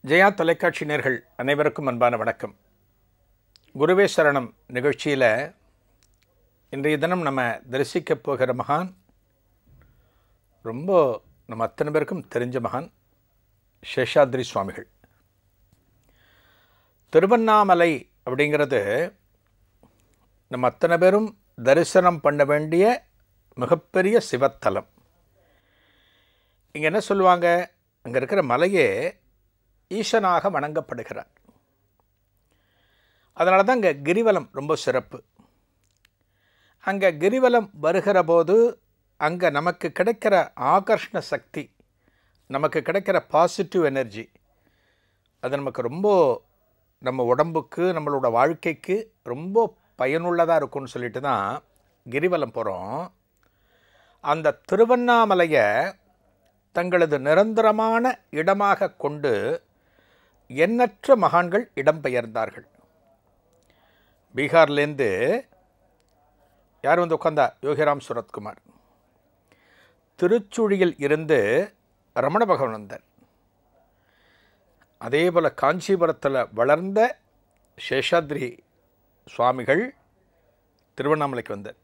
ஜெயா தொலைக்காட்சி நேர்கள் அனைவருக்கும் அன்பான வணக்கம் குருவே சரணம் நிகழ்ச்சியில் இன்றைய தினம் நம்ம தரிசிக்கப் போகிற மகான் ரொம்ப நம்ம அத்தனை பேருக்கும் தெரிஞ்ச மகான் சேஷாத்ரி சுவாமிகள் திருவண்ணாமலை அப்படிங்கிறது நம்ம அத்தனை பேரும் தரிசனம் பண்ண வேண்டிய மிகப்பெரிய சிவத்தலம் இங்கே என்ன சொல்லுவாங்க அங்கே இருக்கிற மலையே ஈசனாக வணங்கப்படுகிறார் அதனால தான் அங்கே கிரிவலம் ரொம்ப சிறப்பு அங்கே கிரிவலம் வருகிற போது அங்கே நமக்கு கிடைக்கிற ஆகர்ஷண சக்தி நமக்கு கிடைக்கிற பாசிட்டிவ் எனர்ஜி அது நமக்கு ரொம்ப நம்ம உடம்புக்கு நம்மளோட வாழ்க்கைக்கு ரொம்ப பயனுள்ளதாக இருக்கும்னு சொல்லிட்டு தான் கிரிவலம் போகிறோம் அந்த திருவண்ணாமலையை தங்களது நிரந்தரமான இடமாக கொண்டு எண்ணற்ற மகான்கள் இடம்பெயர்ந்தார்கள் பீகார்லேருந்து யார் வந்து உட்காந்தா யோகிராம் சுரத்குமார் திருச்சுழியில் இருந்து ரமண பகவான் வந்தார் அதே போல் காஞ்சிபுரத்தில் வளர்ந்த சேஷாத்ரி சுவாமிகள் திருவண்ணாமலைக்கு வந்தார்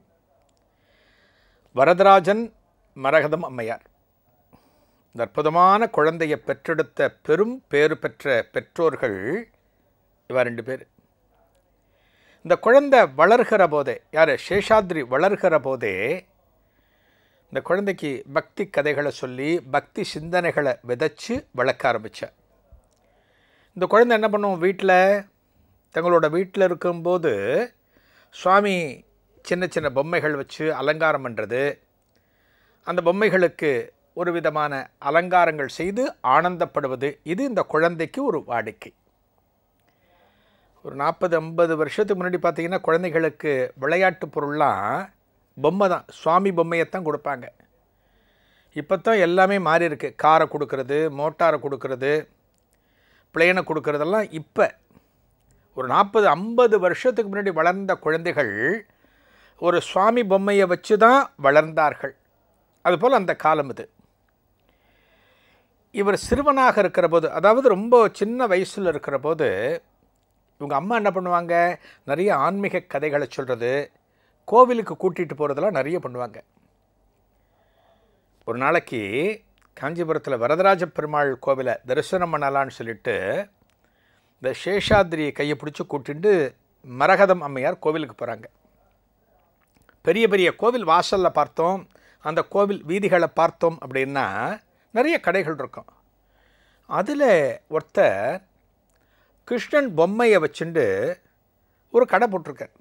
வரதராஜன் மரகதம் அம்மையார் இந்த அற்புதமான குழந்தையை பெற்றெடுத்த பெரும் பேறு பெற்ற பெற்றோர்கள் இவா ரெண்டு பேர் இந்த குழந்தை வளர்கிற போதே யார் சேஷாத்ரி வளர்கிற போதே இந்த குழந்தைக்கு பக்தி கதைகளை சொல்லி பக்தி சிந்தனைகளை விதைச்சு வளர்க்க ஆரம்பித்தார் இந்த குழந்தை என்ன பண்ணுவோம் வீட்டில் தங்களோட வீட்டில் இருக்கும்போது சுவாமி சின்ன சின்ன பொம்மைகள் வச்சு அலங்காரம் பண்ணுறது அந்த பொம்மைகளுக்கு ஒரு விதமான அலங்காரங்கள் செய்து ஆனந்தப்படுவது இது இந்த குழந்தைக்கு ஒரு வாடிக்கை ஒரு நாற்பது ஐம்பது வருஷத்துக்கு முன்னாடி பார்த்தீங்கன்னா குழந்தைகளுக்கு விளையாட்டு பொருள்லாம் பொம்மை தான் சுவாமி பொம்மையைத்தான் கொடுப்பாங்க இப்போ தான் எல்லாமே மாறி இருக்கு காரை கொடுக்கறது மோட்டாரை கொடுக்கறது பிளேனை கொடுக்கறதெல்லாம் இப்போ ஒரு நாற்பது ஐம்பது வருஷத்துக்கு முன்னாடி வளர்ந்த குழந்தைகள் ஒரு சுவாமி பொம்மையை வச்சு தான் வளர்ந்தார்கள் அதுபோல் அந்த காலம் இது இவர் சிறுவனாக இருக்கிற போது அதாவது ரொம்ப சின்ன வயசில் இருக்கிற போது இவங்க அம்மா என்ன பண்ணுவாங்க நிறைய ஆன்மீக கதைகளை சொல்கிறது கோவிலுக்கு கூட்டிகிட்டு போகிறதெல்லாம் நிறைய பண்ணுவாங்க ஒரு நாளைக்கு காஞ்சிபுரத்தில் வரதராஜ பெருமாள் கோவிலை தரிசனம் பண்ணலான்னு சொல்லிட்டு இந்த சேஷாத்ரியை கையை பிடிச்சி கூட்டிட்டு மரகதம் அம்மையார் கோவிலுக்கு போகிறாங்க பெரிய பெரிய கோவில் வாசலில் பார்த்தோம் அந்த கோவில் வீதிகளை பார்த்தோம் அப்படின்னா நிறைய கடைகள் இருக்கும் அதில் ஒருத்தர் கிருஷ்ணன் பொம்மையை வச்சுண்டு ஒரு கடை போட்டிருக்கார்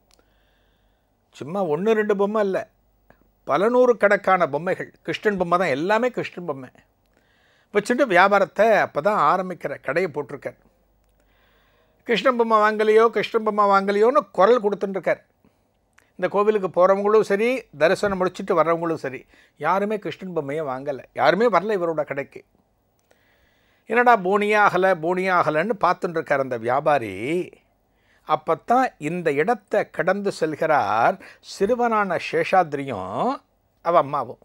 சும்மா ஒன்று ரெண்டு பொம்மை இல்லை பல நூறு கணக்கான பொம்மைகள் கிருஷ்ணன் பொம்மை தான் எல்லாமே கிருஷ்ணன் பொம்மை வச்சுட்டு வியாபாரத்தை அப்போ தான் ஆரம்பிக்கிற கடையை போட்டிருக்கார் கிருஷ்ணன் பொம்மை வாங்கலையோ கிருஷ்ணன் பொம்மை வாங்கலையோன்னு குரல் கொடுத்துட்டுருக்கார் இந்த கோவிலுக்கு போகிறவங்களும் சரி தரிசனம் முடிச்சுட்டு வர்றவங்களும் சரி யாருமே கிருஷ்ணன் பொம்மையை வாங்கலை யாருமே வரல இவரோட கடைக்கு என்னடா போனியா ஆகலை போனியா ஆகலைன்னு பார்த்துட்டு இருக்கார் அந்த வியாபாரி அப்போத்தான் இந்த இடத்தை கடந்து செல்கிறார் சிறுவனான சேஷாத்ரியும் அவ அம்மாவும்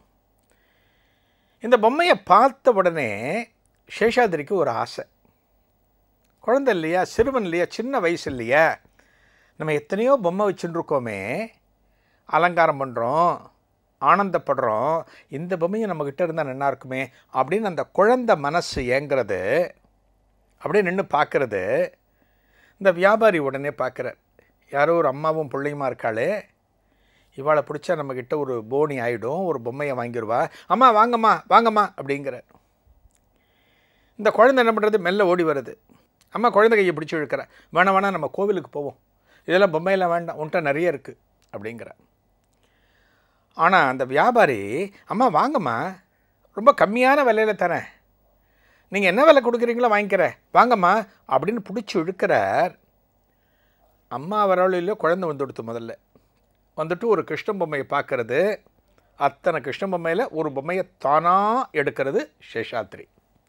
இந்த பொம்மையை பார்த்த உடனே சேஷாத்ரிக்கு ஒரு ஆசை குழந்தை இல்லையா சிறுவன் இல்லையா சின்ன வயசு இல்லையா நம்ம எத்தனையோ பொம்மை வச்சுட்டுருக்கோமே அலங்காரம் பண்ணுறோம் ஆனந்தப்படுறோம் இந்த பொம்மையும் நம்மக்கிட்ட இருந்தால் நல்லா இருக்குமே அப்படின்னு அந்த குழந்தை மனசு ஏங்கிறது அப்படியே நின்று பார்க்குறது இந்த வியாபாரி உடனே பார்க்குறார் யாரோ ஒரு அம்மாவும் பிள்ளையுமா இருக்காளே இவாளை பிடிச்சா நம்மக்கிட்ட ஒரு போனி ஆகிடும் ஒரு பொம்மையை வாங்கிடுவா அம்மா வாங்கம்மா வாங்கம்மா அப்படிங்கிற இந்த குழந்தை என்ன பண்ணுறது மெல்ல ஓடி வருது அம்மா குழந்தை கையை பிடிச்சி இழுக்கிற வேணாம் வேணாம் நம்ம கோவிலுக்கு போவோம் இதெல்லாம் பொம்மையெல்லாம் வேண்டாம் உன்ட்ட நிறைய இருக்குது அப்படிங்கிற ஆனால் அந்த வியாபாரி அம்மா வாங்கம்மா ரொம்ப கம்மியான விலையில் தரேன் நீங்கள் என்ன விலை கொடுக்குறீங்களோ வாங்கிக்கிறேன் வாங்கம்மா அப்படின்னு பிடிச்சி இழுக்கிறார் அம்மா வரவழ இல்லையோ குழந்தை வந்து கொடுத்து முதல்ல வந்துட்டு ஒரு கிருஷ்ண பொம்மையை பார்க்கறது அத்தனை கிருஷ்ண பொம்மையில் ஒரு பொம்மையை தானாக எடுக்கிறது சேஷாத்ரி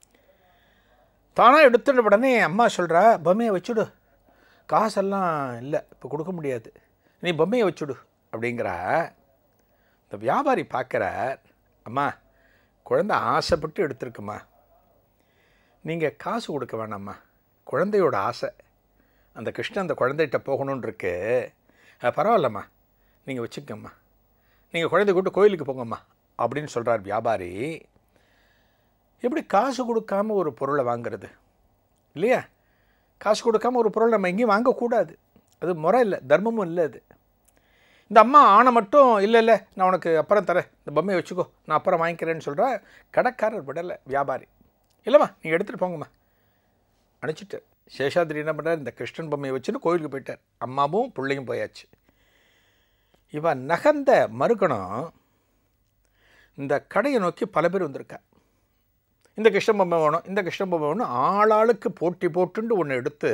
தானாக எடுத்துட்ட உடனே அம்மா சொல்கிறா பொம்மையை வச்சுடு காசெல்லாம் இல்லை இப்போ கொடுக்க முடியாது நீ பொம்மையை வச்சுடு அப்படிங்கிறா இந்த வியாபாரி பார்க்குறார் அம்மா குழந்தை ஆசைப்பட்டு எடுத்திருக்குமா நீங்கள் காசு கொடுக்க வேணாம்மா குழந்தையோட ஆசை அந்த கிருஷ்ணன் அந்த குழந்தைகிட்ட போகணுன்னு இருக்கு அஹ், பரவாயில்லம்மா நீங்கள் வச்சுக்கோங்கம்மா நீங்கள் குழந்தை கூட்டு கோயிலுக்கு போங்கம்மா அப்படின்னு சொல்கிறார் வியாபாரி எப்படி காசு கொடுக்காம ஒரு பொருளை வாங்குறது இல்லையா காசு கொடுக்காம ஒரு பொருள் நம்ம எங்கேயும் வாங்கக்கூடாது அது முறை இல்லை தர்மமும் இல்லை அது இந்த அம்மா ஆணை மட்டும் இல்லை இல்லை நான் உனக்கு அப்புறம் தரேன் இந்த பொம்மையை வச்சுக்கோ நான் அப்புறம் வாங்கிக்கிறேன்னு சொல்கிறா கடைக்காரர் விடலை வியாபாரி இல்லைம்மா நீங்கள் எடுத்துகிட்டு போங்கம்மா அனுப்பிச்சிட்டார் சேஷாத்ரி என்ன பண்ணுறார் இந்த கிருஷ்ணன் பொம்மையை வச்சுன்னு கோயிலுக்கு போயிட்டார் அம்மாவும் பிள்ளையும் போயாச்சு இவன் நகர்ந்த மறுக்கணும் இந்த கடையை நோக்கி பல பேர் வந்திருக்கா இந்த கிருஷ்ணன் பொம்மை வேணும் இந்த கிருஷ்ணன் பொம்மை வேணும் ஆளாளுக்கு போட்டி போட்டுண்டு ஒன்று எடுத்து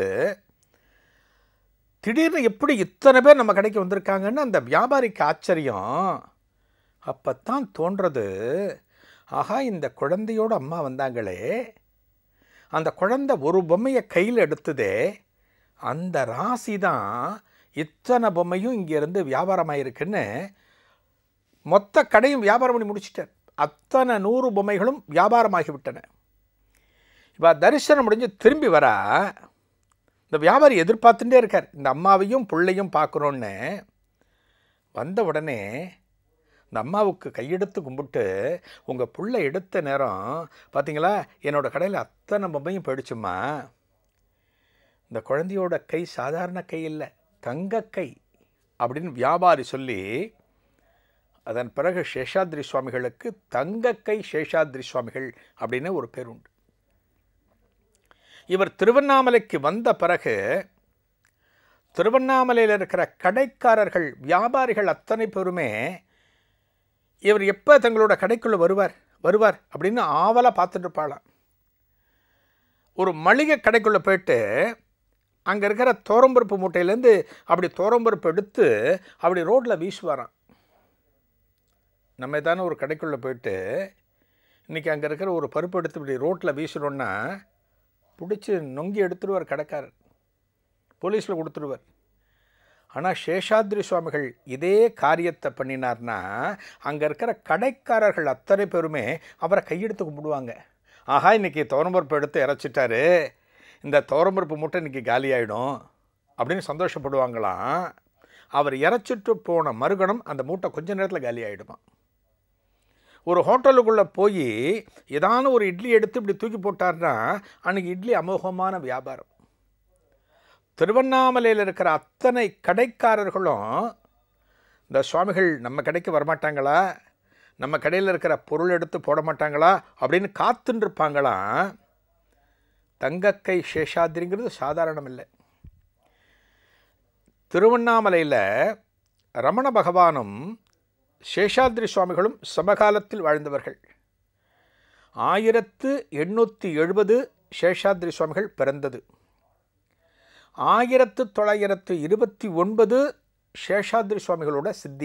திடீர்னு எப்படி இத்தனை பேர் நம்ம கடைக்கு வந்திருக்காங்கன்னு அந்த வியாபாரிக்கு ஆச்சரியம் அப்பத்தான் தோன்றது ஆஹா இந்த குழந்தையோட அம்மா வந்தாங்களே அந்த குழந்தை ஒரு பொம்மையை கையில் எடுத்ததே அந்த ராசி தான் இத்தனை பொம்மையும் இங்கேருந்து வியாபாரமாயிருக்குன்னு மொத்த கடையும் வியாபாரம் பண்ணி முடிச்சிட்டார் அத்தனை நூறு பொம்மைகளும் வியாபாரமாகிவிட்டன இப்போ தரிசனம் முடிஞ்சு திரும்பி வரா இந்த வியாபாரி எதிர்பார்த்துட்டே இருக்கார் இந்த அம்மாவையும் பிள்ளையும் பார்க்குறோன்னு வந்த உடனே இந்த அம்மாவுக்கு கையெடுத்து கும்பிட்டு உங்கள் புள்ள எடுத்த நேரம் பார்த்தீங்களா என்னோட கடையில் அத்தனை பொம்மையும் போயிடுச்சும்மா இந்த குழந்தையோட கை சாதாரண கை இல்லை தங்க கை அப்படின்னு வியாபாரி சொல்லி அதன் பிறகு சேஷாத்ரி சுவாமிகளுக்கு தங்கக்கை சேஷாத்ரி சுவாமிகள் அப்படின்னு ஒரு பேர் உண்டு இவர் திருவண்ணாமலைக்கு வந்த பிறகு திருவண்ணாமலையில் இருக்கிற கடைக்காரர்கள் வியாபாரிகள் அத்தனை பேருமே இவர் எப்போ தங்களோட கடைக்குள்ளே வருவார் வருவார் அப்படின்னு ஆவலாக பார்த்துட்டு இருப்பாளாம் ஒரு மளிகை கடைக்குள்ளே போயிட்டு அங்கே இருக்கிற தோரம்பருப்பு மூட்டையிலேருந்து அப்படி தோரம்பருப்பு எடுத்து அப்படி ரோட்டில் வீசுவாராம் நம்ம ஏதான ஒரு கடைக்குள்ளே போயிட்டு இன்றைக்கி அங்கே இருக்கிற ஒரு பருப்பு எடுத்து இப்படி ரோட்டில் வீசணுன்னா பிடிச்சி நொங்கி எடுத்துருவார் கடைக்காரர் போலீஸில் கொடுத்துருவார் ஆனால் சேஷாத்ரி சுவாமிகள் இதே காரியத்தை பண்ணினார்னா அங்கே இருக்கிற கடைக்காரர்கள் அத்தனை பேருமே அவரை கையெடுத்து கும்பிடுவாங்க ஆஹா இன்றைக்கி தோரம்பருப்பு எடுத்து இறச்சிட்டாரு இந்த தோரம்பருப்பு மூட்டை இன்றைக்கி காலியாயிடும் அப்படின்னு சந்தோஷப்படுவாங்களாம் அவர் இறச்சிட்டு போன மறுகணம் அந்த மூட்டை கொஞ்ச நேரத்தில் காலி ஆகிடுமா ஒரு ஹோட்டலுக்குள்ளே போய் ஏதான ஒரு இட்லி எடுத்து இப்படி தூக்கி போட்டார்னா அன்றைக்கி இட்லி அமோகமான வியாபாரம் திருவண்ணாமலையில் இருக்கிற அத்தனை கடைக்காரர்களும் இந்த சுவாமிகள் நம்ம கடைக்கு வரமாட்டாங்களா நம்ம கடையில் இருக்கிற பொருள் எடுத்து போட மாட்டாங்களா அப்படின்னு காத்துன்னு இருப்பாங்களாம் தங்கக்கை சேஷாத்ரிங்கிறது சாதாரணம் இல்லை திருவண்ணாமலையில் ரமண பகவானும் சேஷாத்ரி சுவாமிகளும் சமகாலத்தில் வாழ்ந்தவர்கள் ஆயிரத்து எண்ணூற்றி எழுபது சேஷாத்ரி சுவாமிகள் பிறந்தது ஆயிரத்து தொள்ளாயிரத்து இருபத்தி ஒன்பது சேஷாத்ரி சுவாமிகளோட சித்தி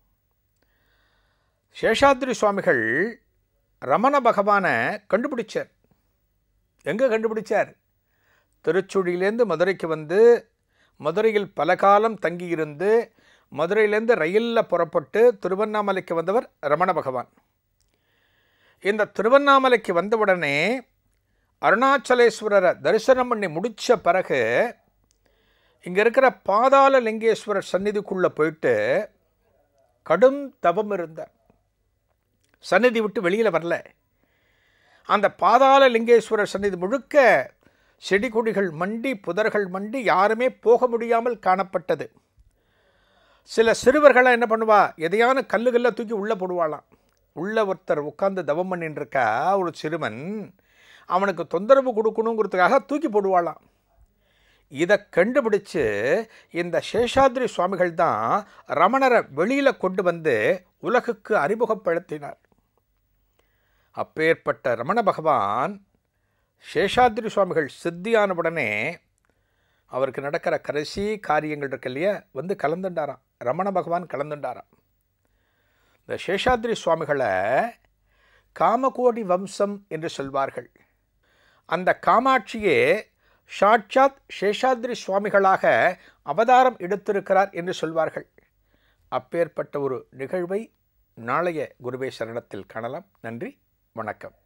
சேஷாத்ரி சுவாமிகள் ரமண பகவானை கண்டுபிடிச்சார் எங்கே கண்டுபிடிச்சார் திருச்சுழியிலேருந்து மதுரைக்கு வந்து மதுரையில் பல காலம் தங்கியிருந்து மதுரையிலேருந்து ரயிலில் புறப்பட்டு திருவண்ணாமலைக்கு வந்தவர் ரமண பகவான் இந்த திருவண்ணாமலைக்கு வந்தவுடனே அருணாச்சலேஸ்வரரை தரிசனம் பண்ணி முடித்த பிறகு இங்கே இருக்கிற பாதாள லிங்கேஸ்வரர் சந்நிதிக்குள்ளே போயிட்டு கடும் தவம் இருந்தார் சந்நிதி விட்டு வெளியில் வரல அந்த பாதாள லிங்கேஸ்வரர் சந்நிதி முழுக்க செடி கொடிகள் மண்டி புதர்கள் மண்டி யாருமே போக முடியாமல் காணப்பட்டது சில சிறுவர்களாக என்ன பண்ணுவா எதையான கல்லுகள்ல தூக்கி உள்ளே போடுவாளாம் உள்ள ஒருத்தர் உட்காந்து தவம் பண்ணிட்டு இருக்கா ஒரு சிறுவன் அவனுக்கு தொந்தரவு கொடுக்கணுங்கிறதுக்காக தூக்கி போடுவாளாம் இதை கண்டுபிடிச்சு இந்த சேஷாத்ரி சுவாமிகள் தான் ரமணரை வெளியில் கொண்டு வந்து உலகுக்கு அறிமுகப்படுத்தினார் அப்பேற்பட்ட ரமண பகவான் சேஷாத்ரி சுவாமிகள் சித்தியானவுடனே அவருக்கு நடக்கிற கடைசி காரியங்கள் இருக்கு இல்லையா வந்து கலந்துண்டாராம் ரமண பகவான் கலந்துண்டாராம் இந்த சேஷாத்ரி சுவாமிகளை காமகோடி வம்சம் என்று சொல்வார்கள் அந்த காமாட்சியே சாட்சாத் சேஷாத்ரி சுவாமிகளாக அவதாரம் எடுத்திருக்கிறார் என்று சொல்வார்கள் அப்பேற்பட்ட ஒரு நிகழ்வை நாளைய குருவே சரணத்தில் காணலாம் நன்றி வணக்கம்